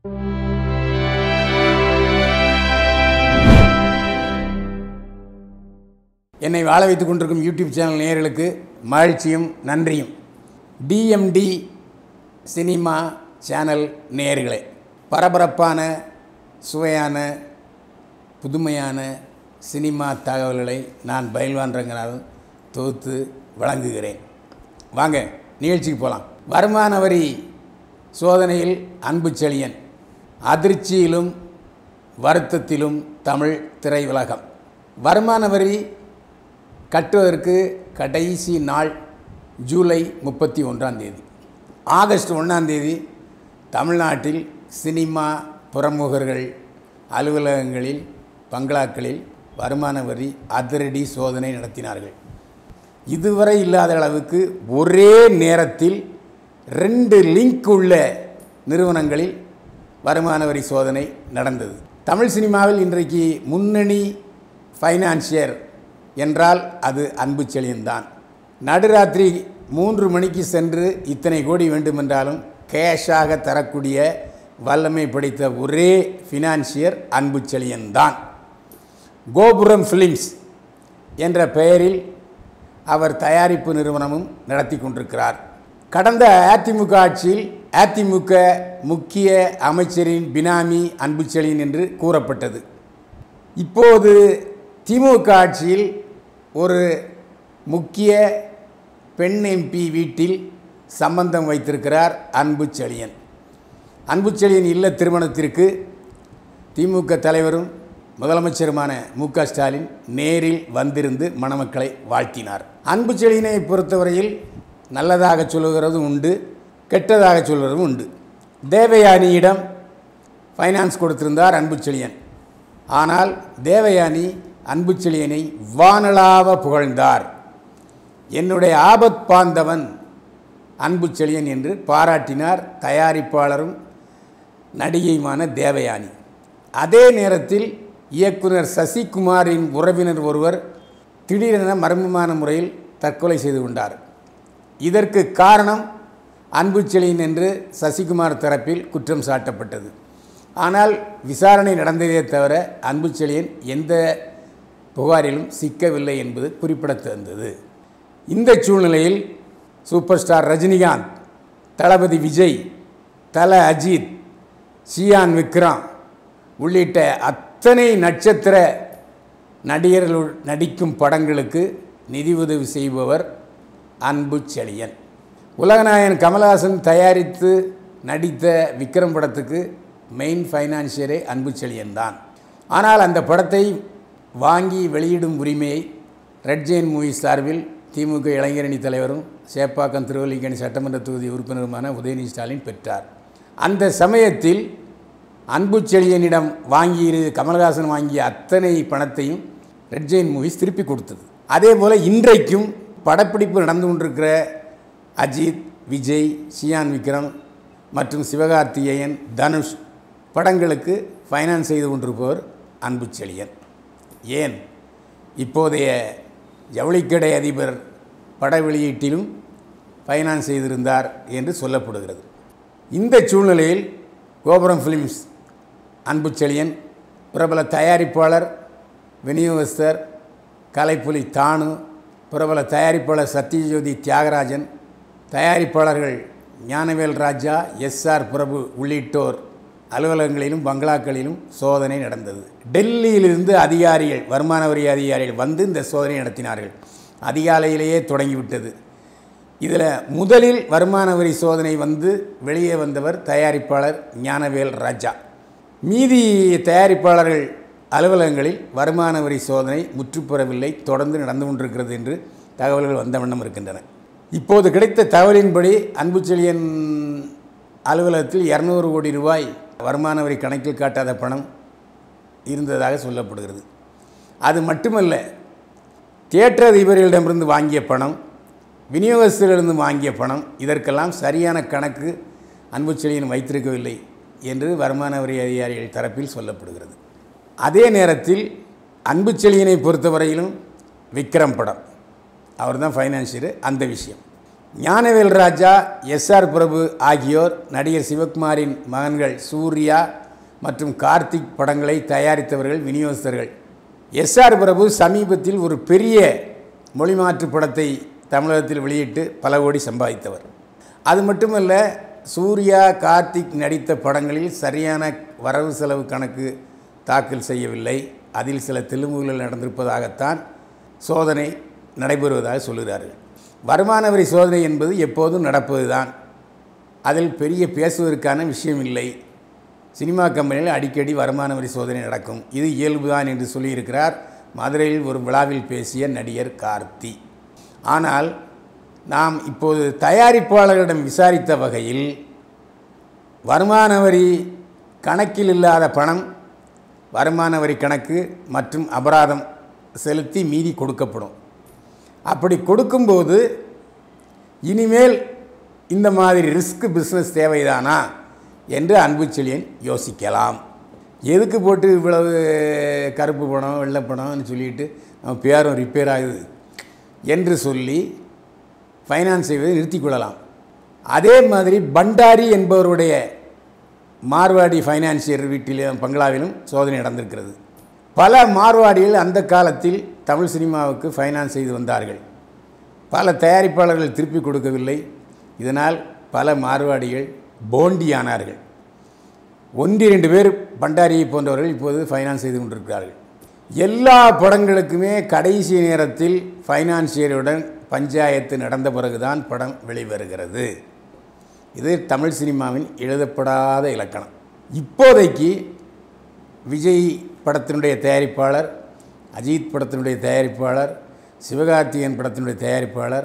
என்னை வாழ வைத்துக் கொண்டிருக்கும் யூடியூப் சேனல் நேயர்களுக்கு மகிழ்ச்சியும் நன்றியும் டிஎம்டி சினிமா சேனல் நேயர்களே பரபரப்பான சுவையான புதுமையான சினிமா தகவல்களை நான் பயில்வான் ரங்கநாதன் தொகுத்து வழங்குகிறேன் வாங்க நிகழ்ச்சிக்கு போகலாம் வருமான வரி சோதனையில் அன்பு செழியன் அதிர்ச்சியிலும் வருத்தத்திலும் தமிழ் திரையுலகம் வருமான வரி கட்டுவதற்கு கடைசி நாள் ஜூலை முப்பத்தி ஒன்றாம் தேதி ஆகஸ்ட் ஒன்றாம் தேதி தமிழ்நாட்டில் சினிமா பிரமுகர்கள் அலுவலகங்களில் பங்களாக்களில் வருமான வரி அதிரடி சோதனை நடத்தினார்கள் இதுவரை இல்லாத அளவுக்கு ஒரே நேரத்தில் ரெண்டு லிங்க் உள்ள நிறுவனங்களில் வருமான வரி சோதனை நடந்தது தமிழ் சினிமாவில் இன்றைக்கு முன்னணி ஃபைனான்சியர் என்றால் அது அன்பு செழியன்தான் நடுராத்திரி மூன்று மணிக்கு சென்று இத்தனை கோடி வேண்டுமென்றாலும் கேஷாக தரக்கூடிய வல்லமை படைத்த ஒரே ஃபினான்சியர் அன்பு செழியன்தான் கோபுரம் ஃபிலிம்ஸ் என்ற பெயரில் அவர் தயாரிப்பு நிறுவனமும் நடத்தி கொண்டிருக்கிறார் கடந்த அதிமுக ஆட்சியில் அதிமுக முக்கிய அமைச்சரின் பினாமி அன்புச்செழியன் என்று கூறப்பட்டது இப்போது திமுக ஆட்சியில் ஒரு முக்கிய பெண் எம்பி வீட்டில் சம்பந்தம் வைத்திருக்கிறார் அன்பு செழியன் அன்பு செழியன் இல்ல திருமணத்திற்கு திமுக தலைவரும் முதலமைச்சருமான மு க ஸ்டாலின் நேரில் வந்திருந்து மணமக்களை வாழ்த்தினார் அன்பு செழியனை பொறுத்தவரையில் நல்லதாக சொல்லுகிறதும் உண்டு கெட்டதாக சொல்வதும் உண்டு தேவயானியிடம் ஃபைனான்ஸ் கொடுத்திருந்தார் அன்பு செழியன் ஆனால் தேவயானி அன்பு செழியனை வானளாவ புகழ்ந்தார் என்னுடைய ஆபத் பாந்தவன் அன்பு செழியன் என்று பாராட்டினார் தயாரிப்பாளரும் நடிகையுமான தேவயானி அதே நேரத்தில் இயக்குனர் சசிகுமாரின் உறவினர் ஒருவர் திடீரென மர்மமான முறையில் தற்கொலை செய்து கொண்டார் இதற்கு காரணம் அன்பு செழியன் என்று சசிகுமார் தரப்பில் குற்றம் சாட்டப்பட்டது ஆனால் விசாரணை நடந்ததே தவிர அன்பு செழியன் எந்த புகாரிலும் சிக்கவில்லை என்பது குறிப்பிடத்தகுந்தது இந்த சூழ்நிலையில் super star Rajinikanth Thalapathy Vijay Thala Ajith cyan Vikram உள்ளிட்ட அத்தனை நட்சத்திர நடிகர்கள் நடிக்கும் படங்களுக்கு நிதி உதவி செய்பவர் அன்பு செழியன் உலகநாயகன் கமல்ஹாசன் தயாரித்து நடித்த விக்ரம் படத்துக்கு மெயின் ஃபைனான்சியரே அன்பு செழியன் தான் ஆனால் அந்த படத்தை வாங்கி வெளியிடும் உரிமையை ரெட் ஜெயின் மூவிஸ் சார்பில் திமுக இளைஞரணி தலைவரும் சேப்பாக்கம் திருவல்லிக்கணி சட்டமன்ற தொகுதி உறுப்பினருமான உதயநிதி ஸ்டாலின் பெற்றார் அந்த சமயத்தில் அன்பு செழியனிடம் வாங்கியிரு கமல்ஹாசன் வாங்கிய அத்தனை பணத்தையும் ரெட் ஜெயின் மூவிஸ் திருப்பி கொடுத்தது அதே போல் இன்றைக்கும் படப்பிடிப்பு நடந்து கொண்டிருக்கிற அஜித் விஜய் சியான் விக்ரம் மற்றும் சிவகார்த்திகேயன் தனுஷ் படங்களுக்கு ஃபைனான்ஸ் செய்து கொண்டிருப்பவர் அன்பு செழியன் ஏன் இப்போதைய ஜவுளிக்கடை அதிபர் பட வெளியீட்டிலும் ஃபைனான்ஸ் செய்திருந்தார் என்று சொல்லப்படுகிறது இந்த சூழ்நிலையில் கோபுரம் ஃபிலிம்ஸ் அன்பு செழியன் பிரபல தயாரிப்பாளர் விநியோகஸ்தர் கலைப்புலி தானு பிரபல தயாரிப்பாளர் சத்யஜோதி தியாகராஜன் தயாரிப்பாளர்கள் ஞானவேல் ராஜா எஸ்ஆர் பிரபு உள்ளிட்டோர் அலுவலகங்களிலும் பங்களாக்களிலும் சோதனை நடந்தது டெல்லியிலிருந்து அதிகாரிகள் வருமான வரி அதிகாரிகள் வந்து இந்த சோதனை நடத்தினார்கள் அதிகாலையிலேயே தொடங்கிவிட்டது இதில் முதலில் வருமான வரி சோதனை வந்து வெளியே வந்தவர் தயாரிப்பாளர் ஞானவேல் ராஜா மீதி தயாரிப்பாளர்கள் அலுவலகங்களில் வருமான வரி சோதனை முற்றுப்பெறவில்லை தொடர்ந்து நடந்து கொண்டிருக்கிறது என்று தகவல்கள் வந்த வண்ணம் இருக்கின்றன இப்போது கிடைத்த தகவலின்படி அன்புச்செழியன் அலுவலகத்தில் இரநூறு கோடி ரூபாய் வருமான வரி கணக்கில் காட்டாத பணம் இருந்ததாக சொல்லப்படுகிறது அது மட்டுமல்ல தியேட்டர் அதிபர்களிடமிருந்து வாங்கிய பணம் விநியோகஸ்தரிடமிருந்து வாங்கிய பணம் இதற்கெல்லாம் சரியான கணக்கு அன்புச்செழியன் வைத்திருக்கவில்லை என்று வருமான வரி அதிகாரிகள் தரப்பில் சொல்லப்படுகிறது அதே நேரத்தில் அன்புச்செழியனை பொறுத்தவரையிலும் விக்ரம் படம் அவர் தான் ஃபைனான்சியர் அந்த விஷயம் ஞானவேல் ராஜா எஸ்ஆர் பிரபு ஆகியோர் நடிகர் சிவகுமாரின் மகன்கள் சூர்யா மற்றும் கார்த்திக் படங்களை தயாரித்தவர்கள் விநியோகஸ்தர்கள் எஸ்ஆர் பிரபு சமீபத்தில் ஒரு பெரிய மொழிமாற்று படத்தை தமிழகத்தில் வெளியிட்டு பல கோடி சம்பாதித்தவர் அது மட்டுமல்ல சூர்யா கார்த்திக் நடித்த படங்களில் சரியான வரவு செலவு கணக்கு தாக்கல் செய்யவில்லை அதில் சில தெலுங்குகள் நடந்திருப்பதாகத்தான் சோதனை நடைபெறுவதாக சொல்கிறார்கள் வருமான வரி சோதனை என்பது எப்போதும் நடப்பதுதான் அதில் பெரிய பேசுவதற்கான விஷயம் இல்லை சினிமா கம்பெனியில் அடிக்கடி வருமான வரி சோதனை நடக்கும் இது இயல்புதான் என்று சொல்லியிருக்கிறார் மதுரையில் ஒரு விழாவில் பேசிய நடிகர் கார்த்தி ஆனால் நாம் இப்போது தயாரிப்பாளர்களிடம் விசாரித்த வகையில் வருமான வரி கணக்கில் இல்லாத பணம் வருமான வரி கணக்கு மற்றும் அபராதம் செலுத்தி மீதி கொடுக்கப்படும் அப்படி கொடுக்கும்போது இனிமேல் இந்த மாதிரி ரிஸ்க் பிஸ்னஸ் தேவைதானா என்று அன்பு செழியன் யோசிக்கலாம் எதுக்கு போட்டு இவ்வளவு கருப்பு பணம் வெள்ளை பணம்னு சொல்லிட்டு நம்ம பேரும் ரிப்பேர் ஆகுது என்று சொல்லி ஃபைனான்ஸ் செய்வதை நிறுத்திக் கொள்ளலாம் அதே மாதிரி பண்டாரி என்பவருடைய மார்வாடி ஃபைனான்சியர் வீட்டிலும் பங்களாவிலும் சோதனை நடந்திருக்கிறது பல மார்வாடிகள் அந்த காலத்தில் தமிழ் சினிமாவுக்கு ஃபைனான்ஸ் செய்து வந்தார்கள் பல தயாரிப்பாளர்கள் திருப்பி கொடுக்கவில்லை இதனால் பல மார்வாடிகள் போண்டியானார்கள் ஒன்று இரண்டு பேர் பண்டாரியை போன்றவர்கள் இப்போது ஃபைனான்ஸ் செய்து கொண்டிருக்கிறார்கள் எல்லா படங்களுக்குமே கடைசி நேரத்தில் ஃபைனான்சியருடன் பஞ்சாயத்து நடந்த பிறகுதான் படம் வெளிவருகிறது இது தமிழ் சினிமாவின் எழுதப்படாத இலக்கணம் இப்போதைக்கு விஜய் படத்தினுடைய தயாரிப்பாளர் அஜித் படத்தினுடைய தயாரிப்பாளர் சிவகார்த்திகேயன் படத்தினுடைய தயாரிப்பாளர்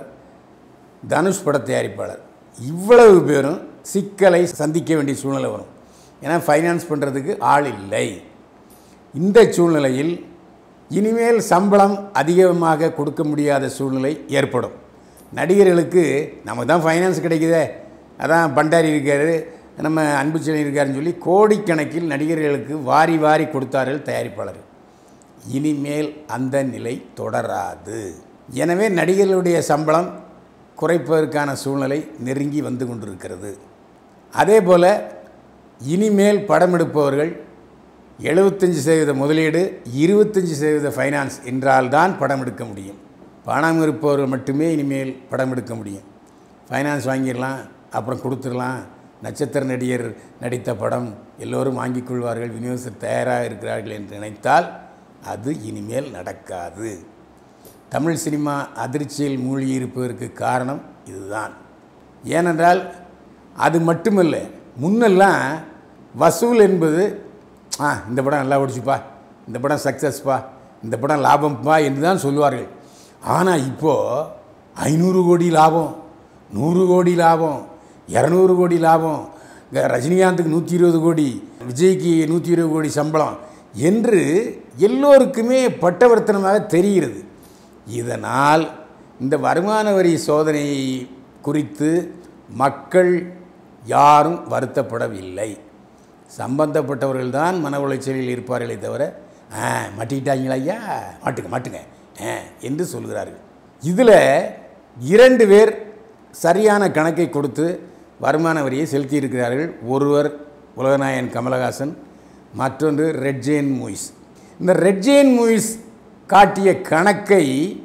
தனுஷ் பட தயாரிப்பாளர் இவ்வளவு பேரும் சிக்கலை சந்திக்க வேண்டிய சூழ்நிலை வரும் ஏன்னா ஃபைனான்ஸ் பண்ணுறதுக்கு ஆள் இல்லை இந்த சூழ்நிலையில் இனிமேல் சம்பளம் அதிகமாக கொடுக்க முடியாத சூழ்நிலை ஏற்படும் நடிகர்களுக்கு நமக்கு தான் ஃபைனான்ஸ் கிடைக்குதே அதான் பண்டாரி இருக்கார் நம்ம அன்புச்செழியன் இருக்காருன்னு சொல்லி கோடிக்கணக்கில் நடிகர்களுக்கு வாரி வாரி கொடுத்தார்கள் தயாரிப்பாளர்கள் இனிமேல் அந்த நிலை தொடராது எனவே நடிகர்களுடைய சம்பளம் குறைப்பதற்கான சூழ்நிலை நெருங்கி வந்து கொண்டிருக்கிறது அதே போல் இனிமேல் படம் எடுப்பவர்கள் எழுபத்தஞ்சி சதவீத முதலீடு இருபத்தஞ்சி சதவீத ஃபைனான்ஸ் என்றால்தான் படம் எடுக்க முடியும் பணம் இருப்பவர்கள் மட்டுமே இனிமேல் படம் எடுக்க முடியும் ஃபைனான்ஸ் வாங்கிடலாம் அப்புறம் கொடுத்துடலாம் நட்சத்திர நடிகர் நடித்த படம் எல்லோரும் வாங்கிக் கொள்வார்கள் விநியோகஸ்தர் தயாராக இருக்கிறார்கள் என்று நினைத்தால் அது இனிமேல் நடக்காது தமிழ் சினிமா அதிர்ச்சியில் மூழ்கி இருப்பதற்கு காரணம் இதுதான் ஏனென்றால் அது மட்டுமல்ல முன்னெல்லாம் வசூல் என்பது ஆ இந்த படம் நல்லா ஓடிச்சுப்பா இந்த படம் சக்ஸஸ்ப்பா இந்த படம் லாபம்ப்பா என்று தான் சொல்லுவார்கள் ஆனால் இப்போது ஐநூறு கோடி லாபம் நூறு கோடி லாபம் இரநூறு கோடி லாபம் இங்க ரஜினிகாந்துக்கு நூற்றி இருபது கோடி விஜய்க்கு நூற்றி இருபது கோடி சம்பளம் என்று எல்லோருக்குமே பட்டவர்த்தனமாக தெரிகிறது இதனால் இந்த வருமான வரி சோதனை குறித்து மக்கள் யாரும் வருத்தப்படவில்லை சம்பந்தப்பட்டவர்கள் தான் மன உளைச்சலில் இருப்பார்களே தவிர ஆ மாட்டிக்கிட்டாங்களா ஐயா மாட்டுங்க மாட்டுங்க ஆ என்று சொல்கிறார்கள் இதில் இரண்டு பேர் சரியான கணக்கை கொடுத்து வருமான வரியை செலுத்தியிருக்கிறார்கள் ஒருவர் உலகநாயகன் கமலஹாசன் மற்றொன்று ரெட் ஜெயின் மூவிஸ் இந்த ரெட் ஜெயின் மூவிஸ் காட்டிய கணக்கை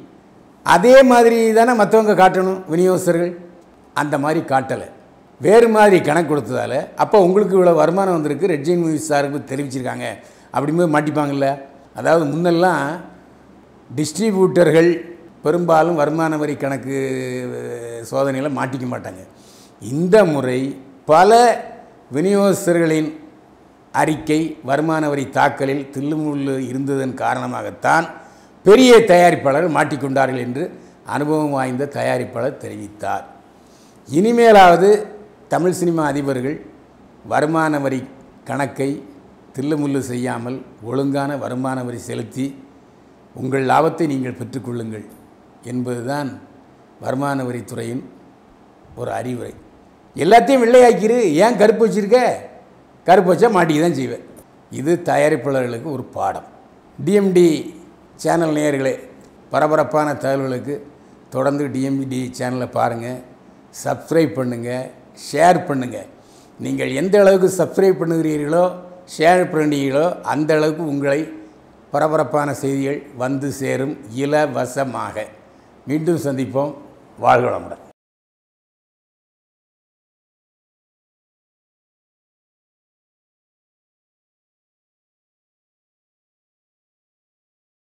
அதே மாதிரி தானே மற்றவங்க காட்டணும் விநியோகஸ்தர்கள் அந்த மாதிரி காட்டலை வேறு மாதிரி கணக்கு கொடுத்ததால அப்போ உங்களுக்கு இவ்வளோ வருமானம் வந்திருக்கு ரெட் ஜெயின் மூவிஸ் சாருக்கு தெரிவிச்சிருக்காங்க அப்படிங்கும்போது மாட்டிப்பாங்கல்ல அதாவது முன்னெல்லாம் டிஸ்ட்ரிபியூட்டர்கள் பெரும்பாலும் வருமான வரி கணக்கு சோதனையில் மாட்டிக்க மாட்டாங்க இந்த முறை பல விநியோகஸ்தர்களின் அறிக்கை வருமான வரி தாக்கலில் தில்லுமுள்ளு இருந்ததன் காரணமாகத்தான் பெரிய தயாரிப்பாளர்கள் மாட்டிக்கொண்டார்கள் என்று அனுபவம் வாய்ந்த தயாரிப்பாளர் தெரிவித்தார் இனிமேலாவது தமிழ் சினிமா அதிபர்கள் வருமான வரி கணக்கை தில்லுமுள்ளு செய்யாமல் ஒழுங்கான வருமான வரி செலுத்தி உங்கள் லாபத்தை நீங்கள் பெற்றுக்கொள்ளுங்கள் என்பதுதான் வருமான வரித்துறையின் ஒரு அறிவுரை எல்லாத்தையும் வெள்ளையாக்கிரு ஏன் கருப்பு வச்சிருக்க கருப்பு வச்சா மாட்டிக்க தான் செய்வேன் இது தயாரிப்பாளர்களுக்கு ஒரு பாடம் டிஎம்டி சேனல் நேயர்களே பரபரப்பான தகவல்களுக்கு தொடர்ந்து டிஎம்டி சேனலை பாருங்கள் சப்ஸ்கிரைப் பண்ணுங்கள் ஷேர் பண்ணுங்கள் நீங்கள் எந்த அளவுக்கு சப்ஸ்கிரைப் பண்ணுகிறீர்களோ ஷேர் பண்ணுறீர்களோ அந்த அளவுக்கு உங்களை பரபரப்பான செய்திகள் வந்து சேரும் இலவசமாக மீண்டும் சந்திப்போம் வாழ்க வளமுடன்